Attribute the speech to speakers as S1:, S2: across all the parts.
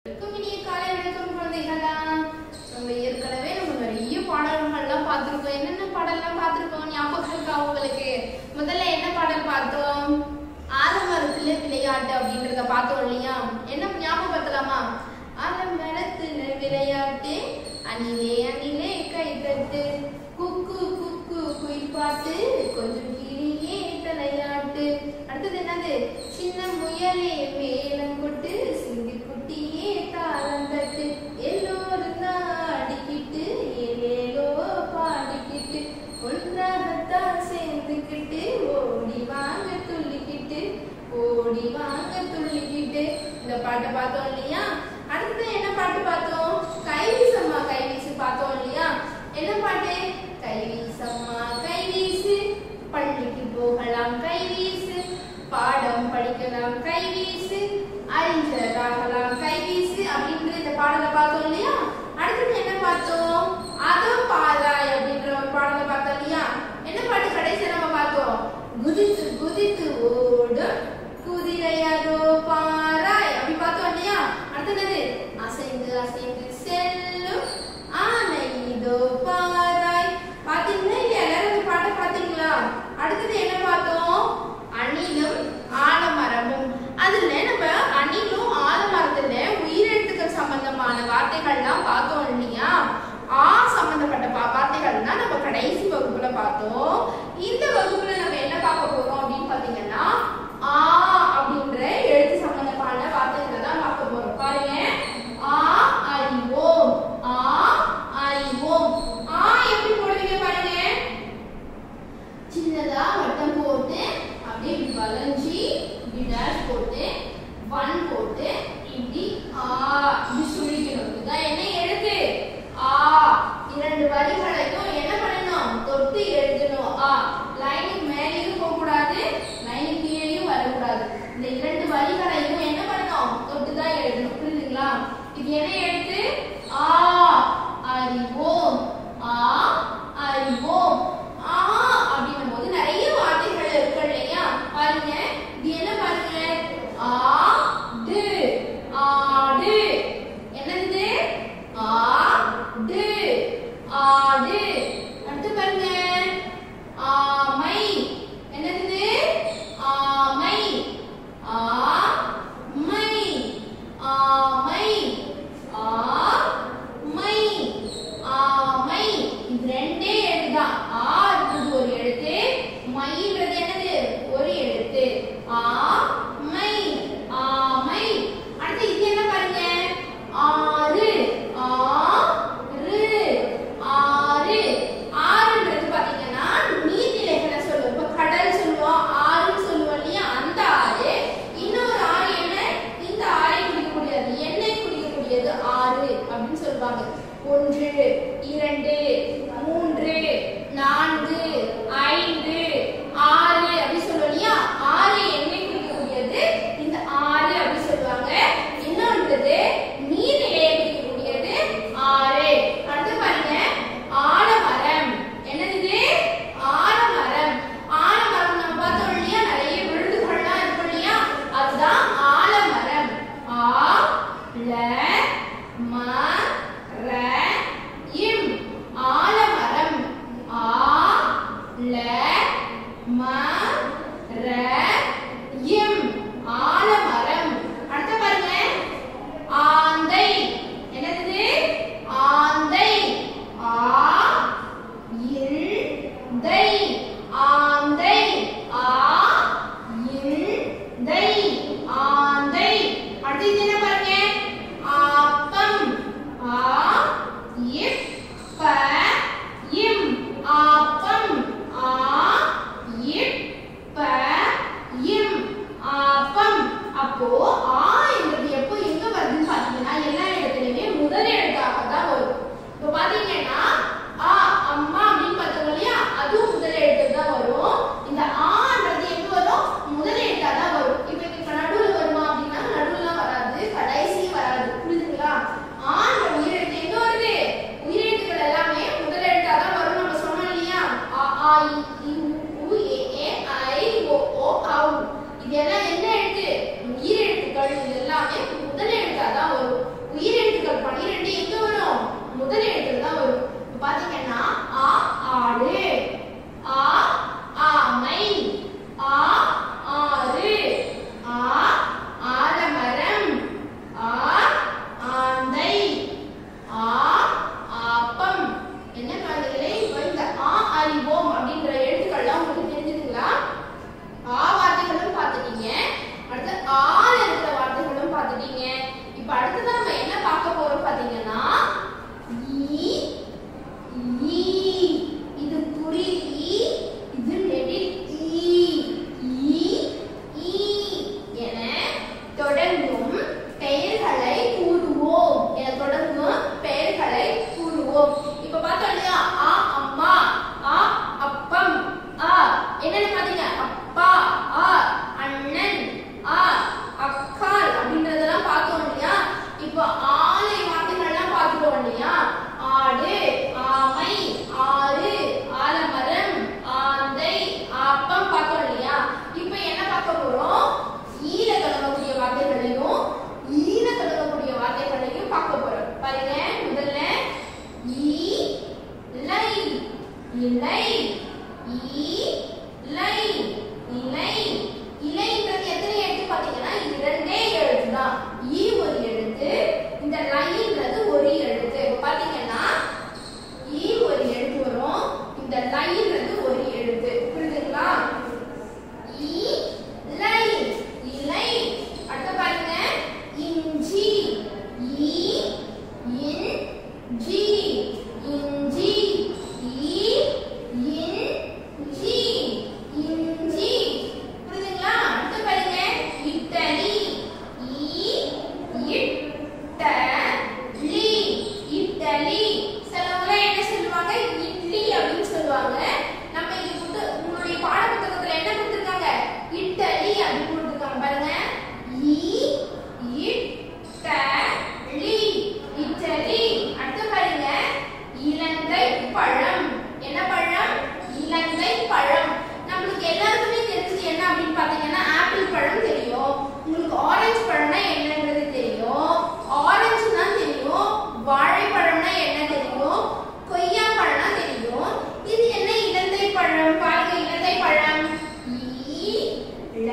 S1: வணக்கம் இனிய காலை வணக்கம் குழந்தைகளா நம்ம ஏற்கனவே நம்ம நிறைய பாடல்கள்லாம் பார்த்துருக்கோம் என்னென்ன பாடல்லாம் பார்த்துருக்கோம் ஞாபகம் இருக்கா உங்களுக்கு முதல்ல என்ன பாடல் பார்த்தோம் ஆலமரத்துல விளையாட்டு அப்படின்றத பார்த்தோம் இல்லையா என்ன ஞாபகப்படுத்தலாமா ஆலமரத்துல விளையாட்டு அணிலே அணிலே கை தட்டு குக்கு குக்கு குயில் பாட்டு கொஞ்சம் கிளியே தலையாட்டு அடுத்தது என்னது சின்ன முயலே மேலம் கொட்டு சிங்கி குட்டியே தாளம் தட்டு எல்லோரும் தான் ஆடிக்கிட்டு ஏலேலோ பாடிக்கிட்டு ஒன்றாகத்தான் சேர்ந்துக்கிட்டு ஓடி வாங்க துள்ளிக்கிட்டு ஓடி வாங்க துள்ளிக்கிட்டு இந்த பாட்டை பார்த்தோம் இல்லையா அடுத்து என்ன பாட்டு பார்த்தோம் கைவீசம்மா கைவீசு பார்த்தோம் இல்லையா என்ன பாட்டு கைவீசம்மா கைவீசு பள்ளிக்கு போகலாம் கைவீசு பாடம் படிக்கலாம் கைவீசு அறிஞராகலாம் கைவீசு அப்படின்ற இந்த பாடலை பார்த்தோம் இல்லையா அடுத்தது என்ன பார்த்தோம் அதோ பாலாய் அப்படின்ற ஒரு பாடலை பார்த்தோம் இல்லையா என்ன பாட்டு கடைசியா நம்ம பார்த்தோம் குதித்து குதித்து ஓடும் குதிரையதோ பாராய் அப்படி பார்த்தோம் இல்லையா அடுத்தது அசைந்து அசைந்து செல்லும் ஆனை இதோ பாராய் பாத்தீங்களா இல்லையா எல்லாரும் இந்த பாட்டை பாத்தீங்களா அடுத்தது என்ன பார்த்தோம் அணிலும் ஆலமரமும் அதுல நம்ம அணிலும் ஆலமரத்துல உயிரெழுத்துக்கள் சம்பந்தமான வார்த்தைகள்லாம் பார்த்தோம் இல்லையா ஆ சம்பந்தப்பட்ட பா- வார்த்தைகள் தான் நம்ம கடைசி வகுப்புல பார்த்தோம் இந்த வகுப்புல நம்ம என்ன பார்க்க போறோம் அப்படின்னு பாத்தீங்கன்னா ஆ அப்படின்ற எழுத்து சம்பந்தமான வார்த்தைகளை தான் பார்க்க போறோம் பாருங்க ஆ அறிவோம் ஆ அறிவோம் ஆ எப்படி போடுவீங்க பாருங்க சின்னதா வட்டம் போட்டு அப்படியே இப்படி வளைஞ்சி இப்படி டேஷ் போட்டு ஒன் போட்டு இப்படி ஆ இப்படி சுழிக்கணும் இதுதான் என்ன எழுத்து ஆ இரண்டு வரிகளையும் என்ன பண்ணணும் தொட்டு எழுதணும் ஆ லைனுக்கு மேலேயும் போக கூடாது லைனுக்கு கீழேயும் வரக்கூடாது இந்த இரண்டு வரிகளையும் என்ன பண்ணணும் தொட்டு தான் எழுதணும் புரியுதுங்களா இது என்ன எழுத்து ஆ அறிவோம் ஆ அறிவோம் ஆ அப்படின்னும் போது நிறைய வார்த்தைகள் இருக்கு இல்லையா பாருங்க இது என்ன பாருங்க ஆ டு ஆடு என்னது ஆ டு ஆடு அடுத்து பாருங்க ஆமை என்னது ஆமை ஆமை ஆமை ஆமை ஆமை இது ரெண்டே எழுத்து தான் ஆ இருக்குது ஒரு எழுத்து மைன்றது என்னது ஒரு எழுத்து ஆமை ஆமை அடுத்து இது என்ன பாருங்க ஆறு ஆறு ஆறு ஆறுன்றது பாத்தீங்கன்னா நீர்நிலைகளை சொல்லுவோம் இப்ப கடல் சொல்லுவோம் ஆறுன்னு சொல்லுவோம் இல்லையா அந்த ஆறு இன்னொரு ஆறு என்ன இந்த ஆறை குடிக்கக்கூடியது எண்ணெய் குடிக்கக்கூடியது ஆறு அப்படின்னு சொல்லுவாங்க ஒன்று இரண்டு மூன்று நான்கு ஐந்து ஆறு அப்படி சொல்லுவோம் இல்லையா ஆறு எண்ணெய் குடிக்கக்கூடியது இந்த ஆறு அப்படி சொல்லுவாங்க இன்னொன்றது நீர்நிலையை குடிக்கக்கூடியது ஆறு அடுத்து பாருங்க ஆலமரம் என்னது இது ஆலமரம் ஆலமரம் நம்ம பார்த்தோம் இல்லையா நிறைய விழுதுகள்லாம் இருக்கும் இல்லையா அதுதான் ஆலமரம் ஆ ல ம ர இம் ஆலமரம் ஆ ல இலை இலை இலை இலைன்றது எத்தனை எழுத்து பாத்தீங்கன்னா இது ரெண்டே எழுத்து தான் ஈ ஒரு எழுத்து இந்த லைன்றது ஒரு எழுத்து பாத்தீங்கன்னா ஈ ஒரு எழுத்து வரும் இந்த லைன்றது ஒரு எழுத்து புரியுதுங்களா இ லை இலை அடுத்து பாருங்க இஞ்சி இ இன் ஜி இஞ்சி இ இன் ஜி இஞ்சி புரியுதுங்களா அடுத்து பாருங்க இட்டலி இ இட்ட லி இட்டலி சிலவங்க என்ன சொல்லுவாங்க இட்லி அப்படின்னு சொல்லுவாங்க நம்ம இங்க புத்து உங்களுடைய பாட புத்தகத்துல என்ன கொடுத்திருக்காங்க இட்டலி அப்படின்னு கொடுத்திருக்காங்க பாருங்க இ இட்ட லி இட்டலி அடுத்து பாருங்க இலங்கை பழம் என்ன பழம் இலங்கை பழம் நம்மளுக்கு எல்லாருக்குமே தெரிஞ்சது என்ன அப்படின்னு பாத்தீங்கன்னா ஆப்பிள் பழம் தெரியும் உங்களுக்கு ஆரஞ்சு பழம்னா என்னன்றது தெரியும் ஆரஞ்சு தான் தெரியும் வாழைப்பழம்னா என்ன தெரியும் கொய்யா பழம்னா தெரியும் இது என்ன இலந்தை பழம் பாருங்க இலந்தை பழம் ஈ ல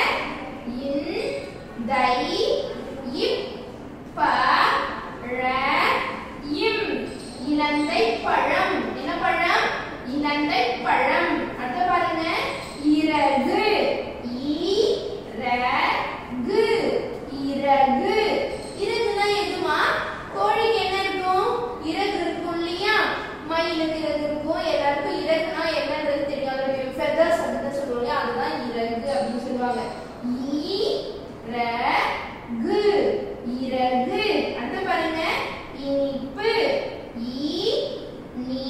S1: இன் தை இப் ப ழ இம் இலந்தை பழம் என்ன பழம் இலந்தை பழம் அடுத்து பாருங்க இறகு ஈ ர கு இறகு இறகுனா எதுமா கோழிக்கு என்ன இருக்கும் இறகு இருக்கும் இல்லையா மயிலுக்கு இறகு இருக்கும் எல்லாருக்கும் இறகுனா என்னன்றது தெரியும் அதோடைய ஃபெதர்ஸ் அப்படின்னு சொல்லுவாங்க அதுதான் இறகு அப்படின்னு சொல்லுவாங்க ஈ ர கு இறகு அடுத்து பாருங்க இனிப்பு ஈ நீ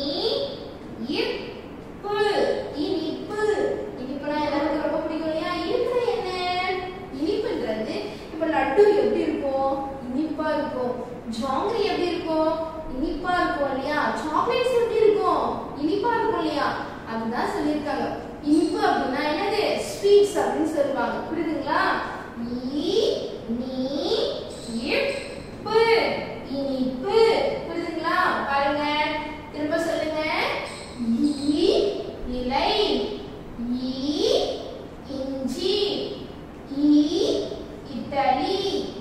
S1: இப்பு இனிப்பு இனிப்புனா எல்லாருக்கும் ரொம்ப பிடிக்கும் இல்லையா இனிப்பு என்ன இனிப்புன்றது இப்ப லட்டு எப்படி இருக்கும் இனிப்பா இருக்கும் ஜாங்கிரி எப்படி இருக்கும் இனிப்பா இருக்கும் இல்லையா சாக்லேட்ஸ் எப்படி இருக்கும் இனிப்பா இருக்கும் இல்லையா அதுதான் சொல்லியிருக்காங்க இனிப்பு அப்படின்னா என்னது ஸ்வீட்ஸ் அப்படின்னு சொல்லுவாங்க புரியுதுங்களா ஈ நீ இப்பு இனிப்பு புரியுதுங்களா பாருங்க திரும்ப சொல்லுங்க ஈ இலை ஈ இஞ்சி ஈ இட்டலி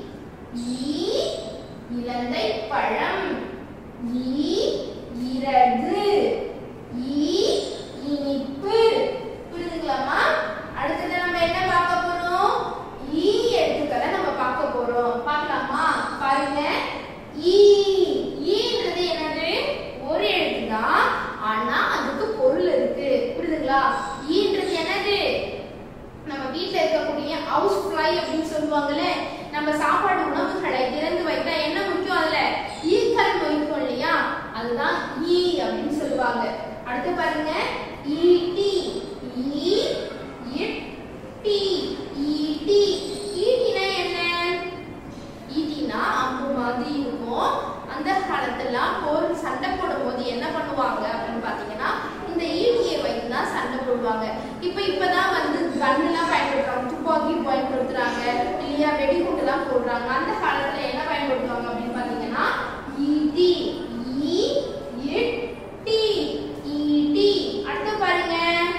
S1: ஈ இலந்தை பழம் ஈ இறகு ஈ இனிப்பு புரியுதுங்களாமா அடுத்தது நம்ம என்ன பார்க்க போறோம் ஈ எழுத்துக்களை நம்ம பார்க்க போறோம் பார்க்கலாமா பாருங்க ஈ ஈன்றது என்னது ஒரு எழுத்து தான் ஆனா அதுக்கு பொருள் இருக்கு புரியுதுங்களா ஈன்றது என்னது நம்ம வீட்ல இருக்கக்கூடிய ஹவுஸ் ஃப்ளை அப்படின்னு சொல்லுவாங்கல்ல நம்ம சாப்பாடு உணவுகளை திறந்து வைத்தா என்ன முக்கியம் அதுல ஈக்கள் மொய்க்கும் இல்லையா அதுதான் ஈ அப்படின்னு சொல்லுவாங்க அடுத்து பாருங்க ஈட்டி ஈ இட்டி ஈட்டி ஈட்டினா என்ன ஈட்டினா அம்பு மாதிரி இருக்கும் அந்த காலத்துலாம் போர் சண்டை போடும்போது என்ன பண்ணுவாங்க அப்படின்னு பாத்தீங்கன்னா இந்த ஈட்டியை வைத்து தான் சண்டை போடுவாங்க இப்ப இப்பதான் வந்து கன்னுலாம் பயன்படுத்துறாங்க துப்பாக்கி பயன்படுத்துறாங்க இல்லையா வெடிகுண்டுலாம் போடுறாங்க அந்த காலத்துல என்ன பயன்படுத்துவாங்க அப்படின்னு பாத்தீங்கன்னா ஈட்டி ஈ இட்டி ஈட்டி அடுத்து பாருங்க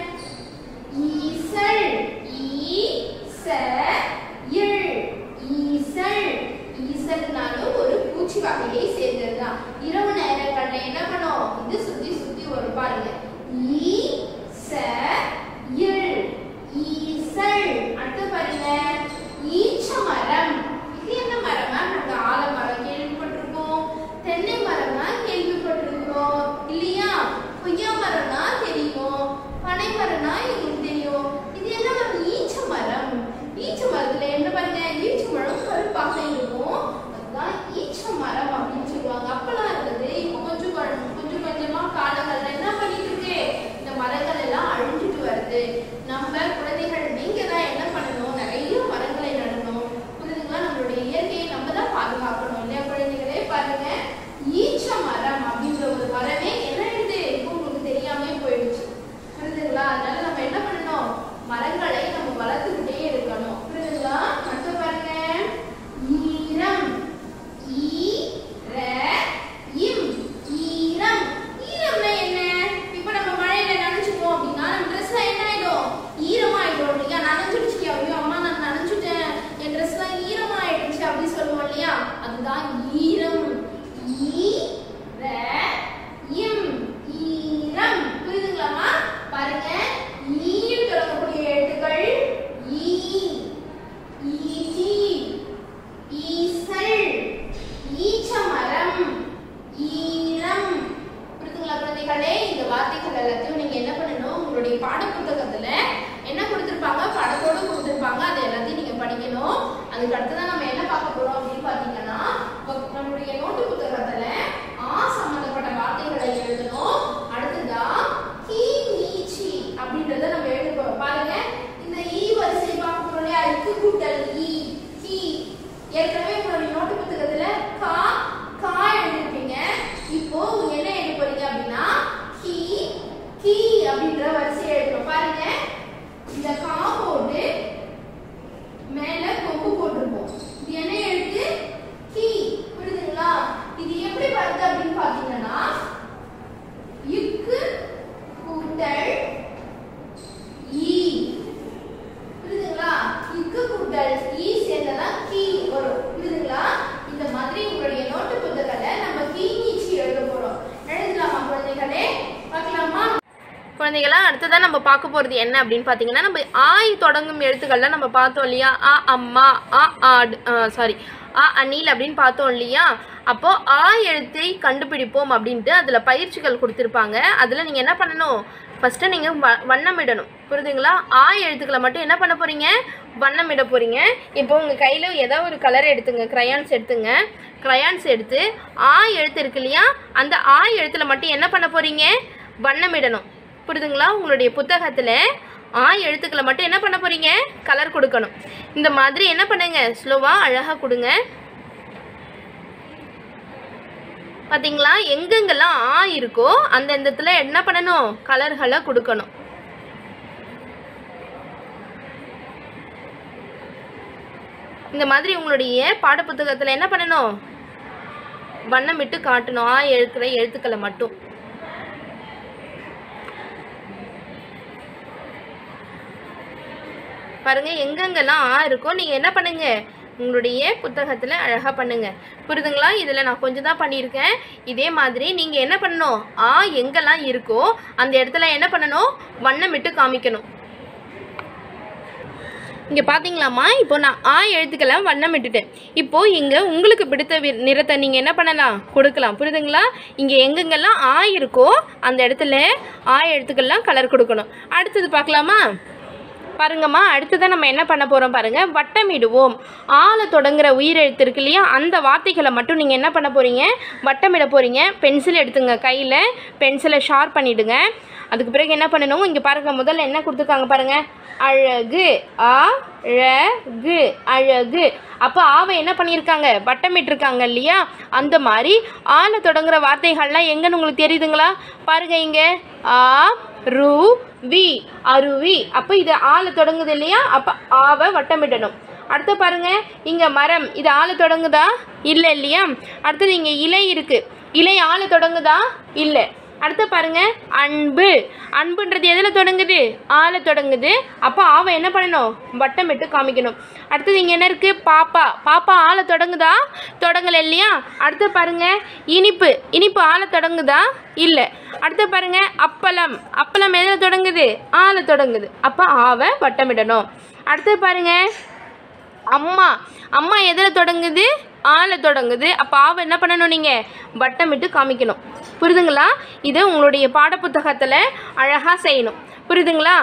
S1: ஈசல் ஈ ச இல் ஈசல் ஈசல்னாலும் ஒரு பூச்சி வகையை சேர்ந்ததுதான் இரவு நேரங்கள்ல என்ன பண்ணும் இது சுத்தி சுத்தி வரும் பாருங்க ஈ ச இல் ஈசல் அடுத்து பாருங்க ஈச்ச மரம் இது என்ன மரமா நாங்க ஆலமரம் கேள்விப்பட்டிருக்கோம் தென்னை மரம்னா கேள்விப்பட்டிருக்கிறோம் இல்லையா கொய்யா மரம்னா தெரியும் பனை மரம்னா எங்களுக்கு தெரியும் இது என்ன மரம் ஈச்ச மரம் ஈச்ச மரத்துல என்ன பாருங்க ஈச்ச மரம் கருப்பாக இருக்கும் அதுதான் ஈச்ச மரம் அப்படின்னு சொல்லுவாங்க அப்பெல்லாம் இருந்தது இப்போ கொஞ்சம் கொஞ்சம் கொஞ்சம் கொஞ்சமா காலங்கள்ல என்ன பண்ணிட்டு இருக்கு இந்த மரங்கள் எல்லாம் அழிஞ்சிட்டு வருது நம்ம குழந்தைகள் நீங்க தான் என்ன பண்ணணும் நிறைய மரங்களை நடணும் புரியுதுங்களா
S2: குழந்தைகளா அடுத்ததான் நம்ம பார்க்க போகிறது என்ன அப்படின்னு பார்த்தீங்கன்னா நம்ம ஆய் தொடங்கும் எழுத்துக்கள்லாம் நம்ம பார்த்தோம் இல்லையா ஆ அம்மா ஆ ஆடு சாரி ஆ அணில் அப்படின்னு பார்த்தோம் இல்லையா அப்போ ஆ எழுத்தை கண்டுபிடிப்போம் அப்படின்ட்டு அதில் பயிற்சிகள் கொடுத்துருப்பாங்க அதில் நீங்கள் என்ன பண்ணணும் ஃபஸ்ட்டு நீங்கள் வ வண்ணமிடணும் புரியுதுங்களா ஆ எழுத்துக்களை மட்டும் என்ன பண்ண போகிறீங்க வண்ணமிட போகிறீங்க இப்போ உங்கள் கையில் ஏதோ ஒரு கலர் எடுத்துங்க க்ரையான்ஸ் எடுத்துங்க க்ரையான்ஸ் எடுத்து ஆ எழுத்து இருக்கு இல்லையா அந்த ஆ எழுத்துல மட்டும் என்ன பண்ண போகிறீங்க வண்ணமிடணும் புரியுதுங்களா உங்களுடைய புத்தகத்தில் ஆ எழுத்துக்களை மட்டும் என்ன பண்ண போகிறீங்க கலர் கொடுக்கணும் இந்த மாதிரி என்ன பண்ணுங்க ஸ்லோவாக அழகாக கொடுங்க பார்த்தீங்களா எங்கெங்கெல்லாம் ஆ இருக்கோ அந்த இடத்துல என்ன பண்ணணும் கலர்களை கொடுக்கணும் இந்த மாதிரி உங்களுடைய பாடப்புத்தகத்தில் என்ன பண்ணணும் வண்ணமிட்டு காட்டணும் ஆ எழுக்கிற எழுத்துக்களை மட்டும் பாருங்க எங்கெங்கெல்லாம் ஆ இருக்கோ நீங்கள் என்ன பண்ணுங்க உங்களுடைய புத்தகத்தில் அழகாக பண்ணுங்க புரியுதுங்களா இதில் நான் கொஞ்சம் தான் பண்ணியிருக்கேன் இதே மாதிரி நீங்கள் என்ன பண்ணணும் ஆ எங்கெல்லாம் இருக்கோ அந்த இடத்துல என்ன பண்ணணும் வண்ணமிட்டு காமிக்கணும் இங்கே பார்த்தீங்களாம்மா இப்போ நான் ஆ எழுத்துக்களை வண்ணம் விட்டுட்டேன் இப்போ இங்கே உங்களுக்கு பிடித்த வி- நிறத்தை நீங்கள் என்ன பண்ணலாம் கொடுக்கலாம் புரியுதுங்களா இங்கே எங்கெங்கெல்லாம் ஆ இருக்கோ அந்த இடத்துல ஆ எழுத்துக்கள்லாம் கலர் கொடுக்கணும் அடுத்தது பார்க்கலாமா பாருங்கம்மா அடுத்ததான் நம்ம என்ன பண்ண போகிறோம் பாருங்க வட்டமிடுவோம் ஆள தொடங்குற உயிரெழுத்து இருக்கு இல்லையா அந்த வார்த்தைகளை மட்டும் நீங்கள் என்ன பண்ண போகிறீங்க வட்டமிட போகிறீங்க பென்சில் எடுத்துங்க கையில் பென்சிலை ஷார்ப் பண்ணிவிடுங்க அதுக்கு பிறகு என்ன பண்ணணும் இங்கே பாருங்க முதல்ல என்ன கொடுத்துருக்காங்க பாருங்க அழகு ஆ அழகு அழகு அப்போ ஆவை என்ன பண்ணியிருக்காங்க வட்டமிட்டிருக்காங்க இல்லையா அந்த மாதிரி ஆல தொடங்குற வார்த்தைகள்லாம் எங்கன்னு உங்களுக்கு தெரியுதுங்களா பாருங்க இங்கே ஆ ரு வி அருவி அப்போ இது ஆள தொடங்குது இல்லையா அப்போ ஆவை வட்டமிடணும் அடுத்து பாருங்க இங்க மரம் இது ஆள தொடங்குதா இல்லை இல்லையா அடுத்தது இங்க இலை இருக்கு இலை ஆள தொடங்குதா இல்லை அடுத்து பாருங்க அன்பு அன்புன்றது எதில் தொடங்குது ஆள தொடங்குது அப்போ ஆவை என்ன பண்ணணும் வட்டமிட்டு காமிக்கணும் அடுத்தது இங்கே என்ன இருக்குது பாப்பா பாப்பா ஆள தொடங்குதா தொடங்கலை இல்லையா அடுத்து பாருங்க இனிப்பு இனிப்பு ஆள தொடங்குதா இல்லை அடுத்து பாருங்க அப்பளம் அப்பளம் எதில் தொடங்குது ஆள தொடங்குது அப்போ ஆவை வட்டமிடணும் அடுத்து பாருங்க அம்மா அம்மா எதில் தொடங்குது ஆள தொடங்குது அப்போ ஆவை என்ன பண்ணணும் நீங்கள் வட்டமிட்டு காமிக்கணும் புரியுதுங்களா இது உங்களுடைய பாடப்புத்தகத்தில் அழகாக செய்யணும் புரியுதுங்களா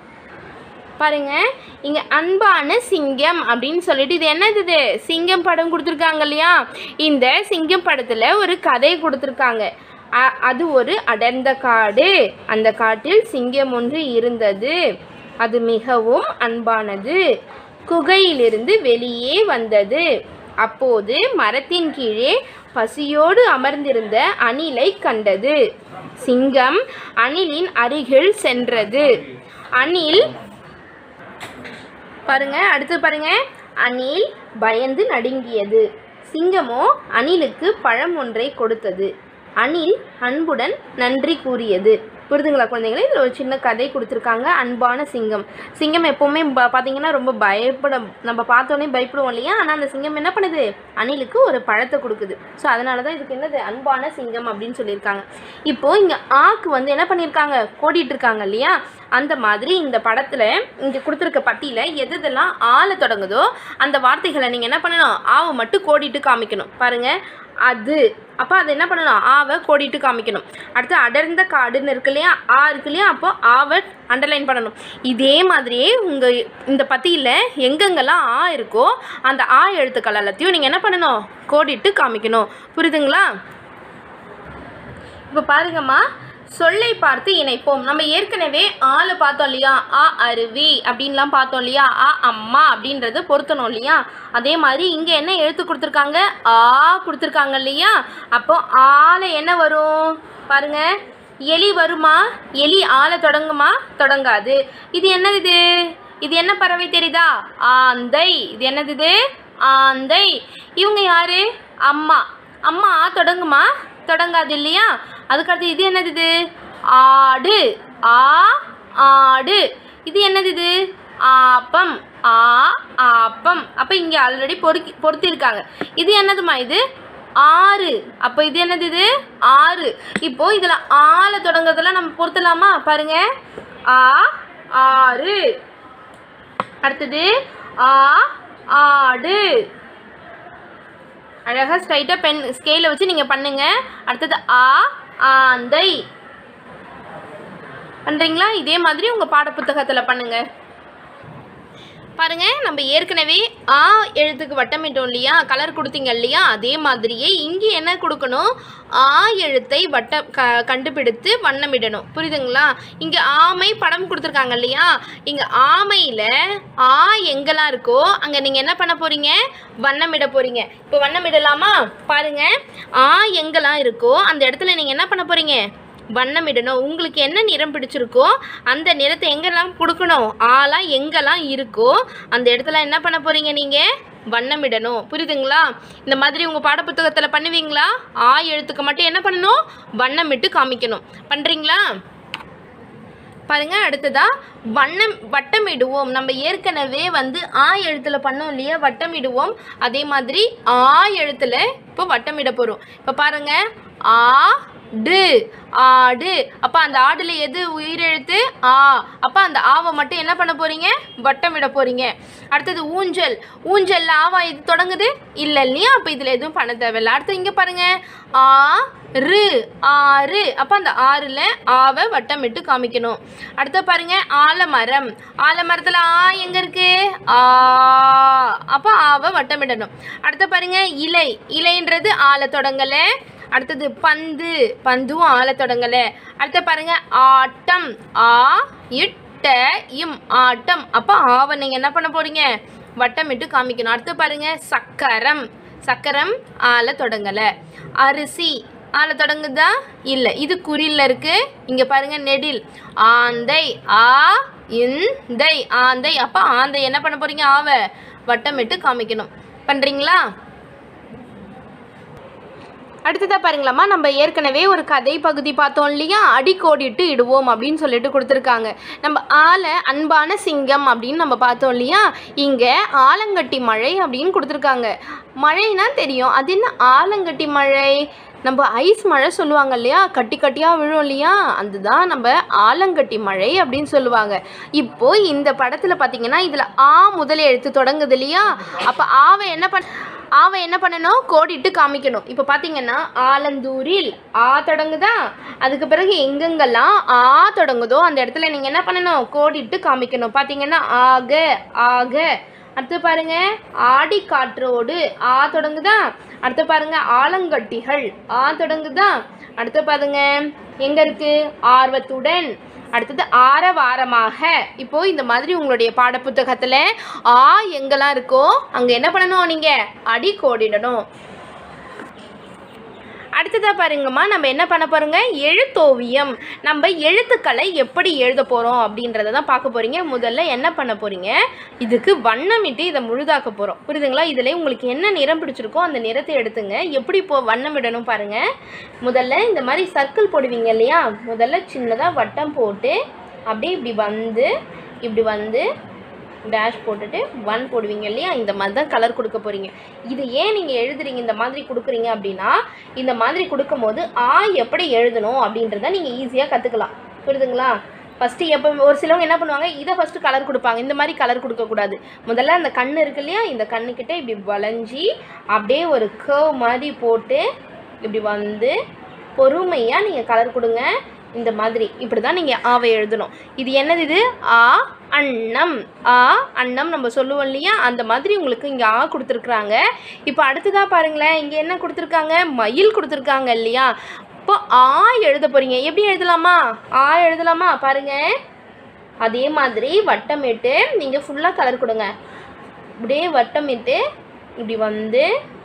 S2: பாருங்க இங்க அன்பான சிங்கம் அப்படின்னு சொல்லிட்டு இது என்னது இது சிங்கம் படம் கொடுத்துருக்காங்க இல்லையா இந்த சிங்கம் படத்துல ஒரு கதை கொடுத்துருக்காங்க அ- அது ஒரு அடர்ந்த காடு அந்த காட்டில் சிங்கம் ஒன்று இருந்தது அது மிகவும் அன்பானது குகையிலிருந்து வெளியே வந்தது அப்போது மரத்தின் கீழே பசியோடு அமர்ந்திருந்த அணிலை கண்டது சிங்கம் அணிலின் அருகில் சென்றது அணில் பாருங்க அடுத்து பாருங்க அணில் பயந்து நடுங்கியது சிங்கமோ அணிலுக்கு பழம் ஒன்றை கொடுத்தது அணில் அன்புடன் நன்றி கூறியது புரிதுங்களா குழந்தைங்களே இதில் ஒரு சின்ன கதை கொடுத்துருக்காங்க அன்பான சிங்கம் சிங்கம் எப்போவுமே ப பார்த்தீங்கன்னா ரொம்ப பயப்பட நம்ம பார்த்தோன்னே பயப்படுவோம் இல்லையா ஆனால் அந்த சிங்கம் என்ன பண்ணுது அணிலுக்கு ஒரு பழத்தை கொடுக்குது ஸோ அதனால தான் இதுக்கு என்னது அன்பான சிங்கம் அப்படின்னு சொல்லியிருக்காங்க இப்போது இங்கே ஆக்கு வந்து என்ன பண்ணியிருக்காங்க கோடிட்டு இருக்காங்க இல்லையா அந்த மாதிரி இந்த படத்தில் இங்கே கொடுத்துருக்க பட்டியில் எது எதெல்லாம் ஆள தொடங்குதோ அந்த வார்த்தைகளை நீங்கள் என்ன பண்ணணும் ஆவை மட்டும் கோடிட்டு காமிக்கணும் பாருங்கள் அது அப்போ அதை என்ன பண்ணணும் ஆவை கோடிட்டு காமிக்கணும் அடுத்து அடர்ந்த காடுன்னு இருக்கு இல்லையா ஆ இருக்கு இல்லையா அப்போ ஆவை அண்டர்லைன் பண்ணணும் இதே மாதிரியே உங்கள் இந்த பத்தியில் எங்கெங்கெல்லாம் ஆ இருக்கோ அந்த ஆ எழுத்துக்கள் எல்லாத்தையும் நீங்கள் என்ன பண்ணணும் கோடிட்டு காமிக்கணும் புரியுதுங்களா இப்போ பாருங்கம்மா சொல்லை பார்த்து இணைப்போம் நம்ம ஏற்கனவே ஆளை பார்த்தோம் இல்லையா ஆ அருவி அப்படின்லாம் பார்த்தோம் இல்லையா ஆ அம்மா அப்படின்றது பொருத்தணும் இல்லையா அதே மாதிரி இங்கே என்ன எழுத்து கொடுத்துருக்காங்க ஆ கொடுத்துருக்காங்க இல்லையா அப்போ ஆல என்ன வரும் பாருங்க எலி வருமா எலி ஆளை தொடங்குமா தொடங்காது இது என்னது இது இது என்ன பறவை தெரியுதா ஆந்தை இது என்னது இது ஆந்தை இவங்க யாரு அம்மா அம்மா ஆ தொடங்குமா தொடங்காது இல்லையா அதுக்கடுத்து இது என்னது இது ஆடு ஆ ஆடு இது என்னது இது ஆப்பம் ஆ ஆப்பம் அப்போ இங்கே ஆல்ரெடி பொறுக்கி பொருத்திருக்காங்க இது என்னதுமா இது ஆறு அப்போ இது என்னது இது ஆறு இப்போ இதில் ஆல தொடங்குறதெல்லாம் நம்ம பொருத்தலாமா பாருங்க ஆ ஆறு அடுத்தது ஆ ஆடு அழகாக ஸ்ட்ரைட்டாக பென் ஸ்கேலை வச்சு நீங்கள் பண்ணுங்க அடுத்தது ஆ ஆந்தை பண்ணுறீங்களா இதே மாதிரி உங்கள் பாடப்புத்தகத்தில் பண்ணுங்க பாருங்க நம்ம ஏற்கனவே ஆ எழுத்துக்கு வட்டமிட்டோம் இல்லையா கலர் கொடுத்தீங்க இல்லையா அதே மாதிரியே இங்கே என்ன கொடுக்கணும் ஆ எழுத்தை வட்ட க கண்டுபிடித்து வண்ணமிடணும் புரியுதுங்களா இங்கே ஆமை படம் கொடுத்துருக்காங்க இல்லையா இங்கே ஆமையில் ஆ எங்கெல்லாம் இருக்கோ அங்கே நீங்கள் என்ன பண்ண போகிறீங்க வண்ணமிட போகிறீங்க இப்போ வண்ணமிடலாமா பாருங்க ஆ எங்கெல்லாம் இருக்கோ அந்த இடத்துல நீங்கள் என்ன பண்ண போகிறீங்க வண்ணமிடணும் உங்களுக்கு என்ன நிறம் பிடிச்சிருக்கோ அந்த நிறத்தை எங்கெல்லாம் கொடுக்கணும் ஆலாம் எங்கெல்லாம் இருக்கோ அந்த இடத்துல என்ன பண்ண போறீங்க நீங்க வண்ணமிடணும் புரியுதுங்களா இந்த மாதிரி உங்க பாடப்புத்தகத்தில் பண்ணுவீங்களா ஆ எழுத்துக்கு மட்டும் என்ன பண்ணணும் வண்ணமிட்டு காமிக்கணும் பண்றீங்களா பாருங்க அடுத்ததா வண்ணம் வட்டமிடுவோம் நம்ம ஏற்கனவே வந்து ஆ எழுத்துல பண்ணோம் இல்லையா வட்டமிடுவோம் அதே மாதிரி ஆ எழுத்துல இப்போ வட்டமிட போறோம் இப்போ பாருங்க ஆ டு ஆடு அப்போ அந்த ஆடுல எது உயிரெழுத்து ஆ அப்போ அந்த ஆவை மட்டும் என்ன பண்ண போறீங்க வட்டமிட போறீங்க அடுத்தது ஊஞ்சல் ஊஞ்சல்ல ஆவா இது தொடங்குது இல்லை இல்லையா அப்போ இதில் எதுவும் பண்ண தேவையில்லை அடுத்து இங்கே பாருங்க ஆ ரு ஆறு அப்போ அந்த ஆறில் ஆவை வட்டமிட்டு காமிக்கணும் அடுத்து பாருங்க ஆலமரம் ஆலமரத்தில் ஆ எங்கே இருக்கு ஆ அப்போ ஆவை வட்டமிடணும் அடுத்து பாருங்க இலை இலைன்றது ஆல தொடங்கலை அடுத்தது பந்து பந்தும் ஆள தொடங்கலை அடுத்து பாருங்க ஆட்டம் ஆ இட்ட இம் ஆட்டம் அப்போ ஆவை நீங்கள் என்ன பண்ண போறீங்க வட்டமிட்டு காமிக்கணும் அடுத்து பாருங்க சக்கரம் சக்கரம் ஆள தொடங்கலை அரிசி ஆள தொடங்குதா இல்லை இது குறியில் இருக்கு இங்க பாருங்க நெடில் ஆந்தை ஆ இந்தை ஆந்தை அப்போ ஆந்தை என்ன பண்ண போறீங்க ஆவை வட்டமிட்டு காமிக்கணும் பண்றீங்களா அடுத்ததாக பாருங்களாம்மா நம்ம ஏற்கனவே ஒரு கதை பகுதி பார்த்தோம் இல்லையா அடிக்கோடிட்டு இடுவோம் அப்படின்னு சொல்லிட்டு கொடுத்துருக்காங்க நம்ம ஆல அன்பான சிங்கம் அப்படின்னு நம்ம பார்த்தோம் இல்லையா இங்கே ஆலங்கட்டி மழை அப்படின்னு கொடுத்துருக்காங்க மழைனா தெரியும் அது என்ன ஆலங்கட்டி மழை நம்ம ஐஸ் மழை சொல்லுவாங்க இல்லையா கட்டி கட்டியாக விழும் இல்லையா அதுதான் நம்ம ஆலங்கட்டி மழை அப்படின்னு சொல்லுவாங்க இப்போ இந்த படத்தில் பார்த்தீங்கன்னா இதில் ஆ முதல் எழுத்து தொடங்குது இல்லையா அப்போ ஆவை என்ன பண்ண ஆவை என்ன பண்ணணும் கோடிட்டு காமிக்கணும் இப்போ பார்த்தீங்கன்னா ஆலந்தூரில் ஆ தொடங்குதா அதுக்கு பிறகு எங்கெங்கெல்லாம் ஆ தொடங்குதோ அந்த இடத்துல நீங்கள் என்ன பண்ணணும் கோடிட்டு காமிக்கணும் பார்த்தீங்கன்னா ஆக ஆக அடுத்து பாருங்க ஆடி காற்றோடு ஆ தொடங்குதா அடுத்து பாருங்க ஆலங்கட்டிகள் ஆ தொடங்குதா அடுத்து பாருங்க எங்க இருக்கு ஆர்வத்துடன் அடுத்தது ஆரவாரமாக இப்போ இந்த மாதிரி உங்களுடைய பாடப்புத்தகத்தில் ஆ எங்கெல்லாம் இருக்கோ அங்கே என்ன பண்ணணும் நீங்கள் அடி கோடிடணும் அடுத்ததாக பாருங்கம்மா நம்ம என்ன பண்ண போகிறோங்க எழுத்தோவியம் நம்ம எழுத்துக்களை எப்படி எழுத போகிறோம் அப்படின்றத தான் பார்க்க போகிறீங்க முதல்ல என்ன பண்ண போகிறீங்க இதுக்கு வண்ணமிட்டு இதை முழுதாக்க போகிறோம் புரியுதுங்களா இதில் உங்களுக்கு என்ன நிறம் பிடிச்சிருக்கோ அந்த நிறத்தை எடுத்துங்க எப்படி இப்போ வண்ணமிடணும் பாருங்கள் முதல்ல இந்த மாதிரி சர்க்கிள் போடுவீங்க இல்லையா முதல்ல சின்னதாக வட்டம் போட்டு அப்படியே இப்படி வந்து இப்படி வந்து டேஷ் போட்டுட்டு ஒன் போடுவீங்க இல்லையா இந்த மாதிரி தான் கலர் கொடுக்க போகிறீங்க இது ஏன் நீங்கள் எழுதுறீங்க இந்த மாதிரி கொடுக்குறீங்க அப்படின்னா இந்த மாதிரி கொடுக்கும்போது ஆ எப்படி எழுதணும் அப்படின்றத நீங்கள் ஈஸியாக கற்றுக்கலாம் புரியுதுங்களா ஃபஸ்ட்டு எப்போ ஒரு சிலவங்க என்ன பண்ணுவாங்க இதை ஃபஸ்ட்டு கலர் கொடுப்பாங்க இந்த மாதிரி கலர் கொடுக்கக்கூடாது முதல்ல அந்த கண் இருக்கு இல்லையா இந்த கண்ணுக்கிட்ட இப்படி வளைஞ்சி அப்படியே ஒரு கர்வ் மாதிரி போட்டு இப்படி வந்து பொறுமையாக நீங்கள் கலர் கொடுங்க இந்த மாதிரி இப்படி தான் நீங்கள் ஆவை எழுதணும் இது என்னது இது ஆ அன்னம் ஆ அன்னம் நம்ம சொல்லுவோம் இல்லையா அந்த மாதிரி உங்களுக்கு இங்கே ஆ கொடுத்துருக்குறாங்க இப்போ அடுத்ததாக பாருங்களேன் இங்கே என்ன கொடுத்துருக்காங்க மயில் கொடுத்துருக்காங்க இல்லையா இப்போ ஆ எழுத போகிறீங்க எப்படி எழுதலாமா ஆ எழுதலாமா பாருங்க அதே மாதிரி வட்டமிட்டு நீங்கள் ஃபுல்லாக கலர் கொடுங்க இப்படியே வட்டமிட்டு இப்படி வந்து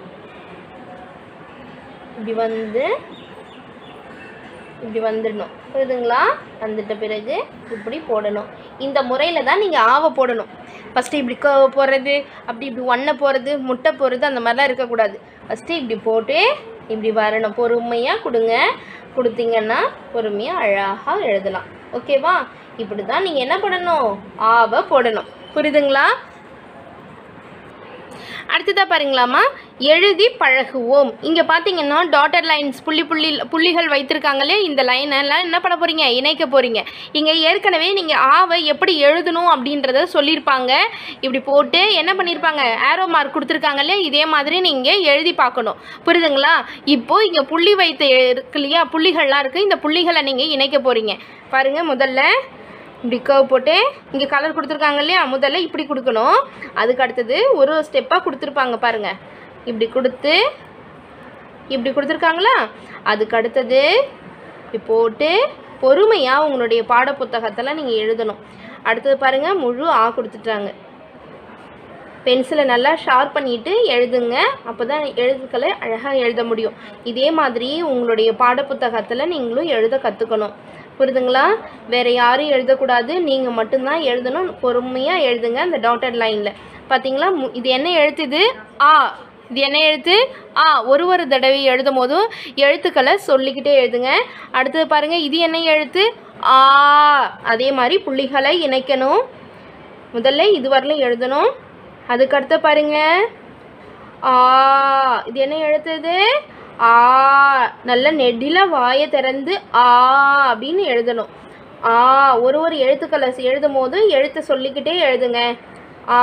S2: இப்படி வந்து இப்படி வந்துடணும் புரியுதுங்களா வந்துட்ட பிறகு இப்படி போடணும் இந்த முறையில் தான் நீங்கள் ஆவை போடணும் ஃபஸ்ட்டு இப்படி க போடுறது அப்படி இப்படி ஒன்றை போடுறது முட்டை போடுறது அந்த மாதிரிலாம் இருக்கக்கூடாது ஃபஸ்ட்டு இப்படி போட்டு இப்படி வரணும் பொறுமையாக கொடுங்க கொடுத்தீங்கன்னா பொறுமையாக அழகாக எழுதலாம் ஓகேவா இப்படி தான் நீங்கள் என்ன பண்ணணும் ஆவை போடணும் புரியுதுங்களா அடுத்ததாக பாருங்களாம்மா எழுதி பழகுவோம் இங்கே பார்த்தீங்கன்னா டாட்டர் லைன்ஸ் புள்ளி புள்ளி புள்ளிகள் வைத்திருக்காங்களே இந்த லைனை எல்லாம் என்ன பண்ண போகிறீங்க இணைக்க போகிறீங்க இங்கே ஏற்கனவே நீங்கள் ஆவை எப்படி எழுதணும் அப்படின்றத சொல்லியிருப்பாங்க இப்படி போட்டு என்ன பண்ணியிருப்பாங்க ஆரோ மார்க் கொடுத்துருக்காங்களே இதே மாதிரி நீங்கள் எழுதி பார்க்கணும் புரியுதுங்களா இப்போ இங்கே புள்ளி வைத்து இருக்கு இல்லையா புள்ளிகள்லாம் இருக்குது இந்த புள்ளிகளை நீங்கள் இணைக்க போகிறீங்க பாருங்கள் முதல்ல இப்படி கர்வ் போட்டு இங்கே கலர் கொடுத்துருக்காங்க இல்லையா முதல்ல இப்படி கொடுக்கணும் அதுக்கு அடுத்தது ஒரு ஸ்டெப்பாக கொடுத்துருப்பாங்க பாருங்கள் இப்படி கொடுத்து இப்படி கொடுத்துருக்காங்களா அதுக்கு அடுத்தது இப்படி போட்டு பொறுமையாக உங்களுடைய பாட புத்தகத்தில் நீங்கள் எழுதணும் அடுத்தது பாருங்கள் முழு ஆ கொடுத்துட்டாங்க பென்சிலை நல்லா ஷார்ப் பண்ணிட்டு எழுதுங்க அப்போ தான் எழுத்துக்களை அழகாக எழுத முடியும் இதே மாதிரி உங்களுடைய பாடப்புத்தகத்தில் நீங்களும் எழுத கற்றுக்கணும் புரியுதுங்களா வேறு யாரும் எழுதக்கூடாது நீங்கள் மட்டும்தான் எழுதணும் பொறுமையாக எழுதுங்க அந்த டாட்டட் லைனில் பார்த்தீங்களா மு- இது என்ன எழுத்து இது ஆ இது என்ன எழுத்து ஆ ஒரு ஒரு தடவை எழுதும் போதும் எழுத்துக்களை சொல்லிக்கிட்டே எழுதுங்க அடுத்தது பாருங்கள் இது என்ன எழுத்து ஆ அதே மாதிரி புள்ளிகளை இணைக்கணும் முதல்ல இது வரலும் எழுதணும் அதுக்கடுத்து பாருங்க ஆ இது என்ன எழுத்துது ஆ நல்ல நெடில வாயை திறந்து ஆ அப்படின்னு எழுதணும் ஆ ஒரு ஒரு எழுத்துக்களை எழுதும் போது எழுத்தை சொல்லிக்கிட்டே எழுதுங்க ஆ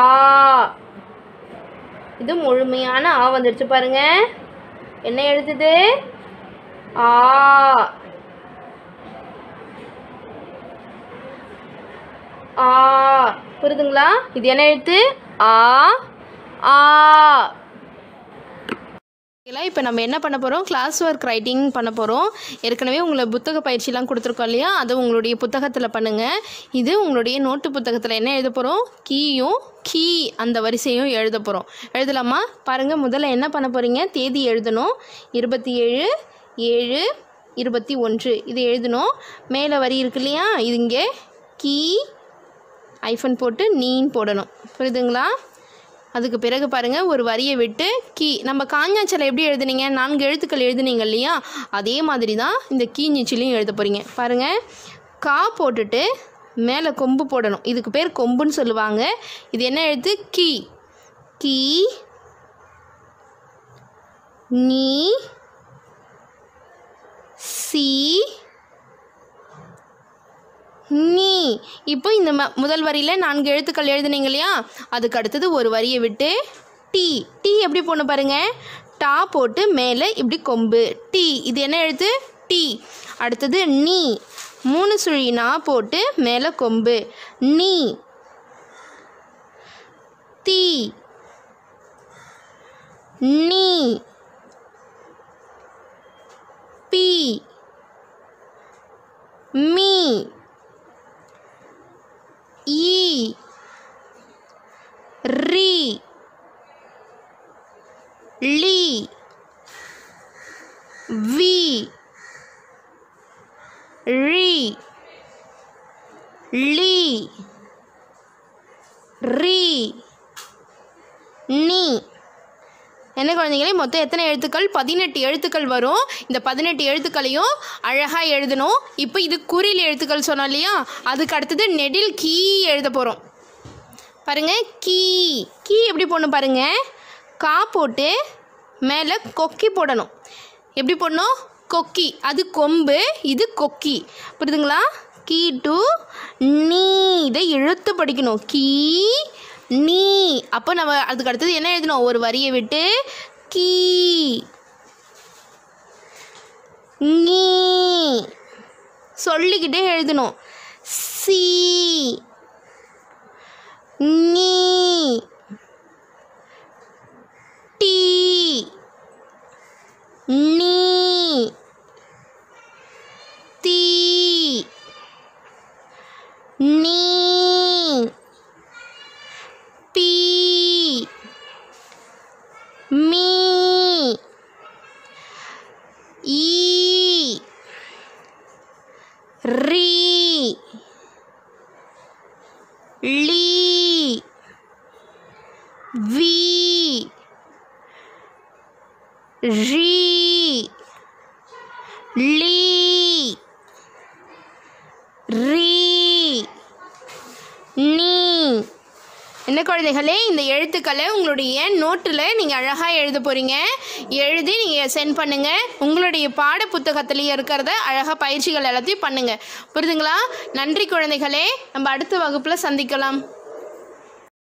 S2: இது முழுமையான ஆ வந்துடுச்சு பாருங்க என்ன எழுத்துது ஆ ஆ புரியுதுங்களா இது என்ன எழுத்து ஆ ஆ இப்போ நம்ம என்ன பண்ண போகிறோம் கிளாஸ் ஒர்க் ரைட்டிங் பண்ண போகிறோம் ஏற்கனவே உங்களை புத்தக பயிற்சிலாம் கொடுத்துருக்கோம் இல்லையா அதை உங்களுடைய புத்தகத்தில் பண்ணுங்கள் இது உங்களுடைய நோட்டு புத்தகத்தில் என்ன எழுத போகிறோம் கீயும் கீ அந்த வரிசையும் எழுத போகிறோம் எழுதலாமா பாருங்கள் முதல்ல என்ன பண்ண போகிறீங்க தேதி எழுதணும் இருபத்தி ஏழு ஏழு இருபத்தி ஒன்று இது எழுதணும் மேலே வரி இருக்கு இல்லையா இது இங்கே கீ ஐஃபன் போட்டு நீன் போடணும் புரியுதுங்களா அதுக்கு பிறகு பாருங்கள் ஒரு வரியை விட்டு கீ நம்ம காஞ்சாச்சலை எப்படி எழுதுனீங்க நான்கு எழுத்துக்கள் எழுதுனீங்க இல்லையா அதே மாதிரி தான் இந்த கீஞ்சிச்சிலையும் எழுத போகிறீங்க பாருங்கள் கா போட்டுட்டு மேலே கொம்பு போடணும் இதுக்கு பேர் கொம்புன்னு சொல்லுவாங்க இது என்ன எழுத்து கீ கீ நீ சி நீ இப்போ இந்த ம முதல் வரியில் நான்கு எழுத்துக்கள் எழுதுனீங்க இல்லையா அதுக்கு அடுத்தது ஒரு வரியை விட்டு டி டி எப்படி போடணும் பாருங்க டா போட்டு மேலே இப்படி கொம்பு டி இது என்ன எழுத்து டி அடுத்தது நீ மூணு சுழி நா போட்டு மேலே கொம்பு நீ தீ நீ பி மீ ஈ ரி லி வி ரி லி ரி நீ என்ன குழந்தைங்களே மொத்தம் எத்தனை எழுத்துக்கள் பதினெட்டு எழுத்துக்கள் வரும் இந்த பதினெட்டு எழுத்துக்களையும் அழகாக எழுதணும் இப்போ இது குறில் எழுத்துக்கள் சொன்னோம் இல்லையா அதுக்கு அடுத்தது நெடில் கீ எழுத போகிறோம் பாருங்க கீ கீ எப்படி போடணும் பாருங்க கா போட்டு மேலே கொக்கி போடணும் எப்படி போடணும் கொக்கி அது கொம்பு இது கொக்கி புரியுதுங்களா கீ டு நீ இதை இழுத்து படிக்கணும் கீ நீ அப்போ நம்ம அதுக்கு அடுத்தது என்ன எழுதணும் ஒரு வரியை விட்டு கீ நீ சொல்லிக்கிட்டே எழுதணும் சி நீ டி நீ தீ நீ பி மீ ஈ ரி லி வி ரி லி ரி நீ என்ன என்ன குழந்தைகளே இந்த எழுத்துக்களை உங்களுடைய நோட்டில் நீங்கள் அழகாக எழுத போகிறீங்க எழுதி நீங்கள் சென்ட் பண்ணுங்கள் உங்களுடைய பாட புத்தகத்துலேயே இருக்கிறத அழகாக பயிற்சிகள் எல்லாத்தையும் பண்ணுங்கள் புரியுதுங்களா நன்றி குழந்தைகளே நம்ம அடுத்த வகுப்பில் சந்திக்கலாம்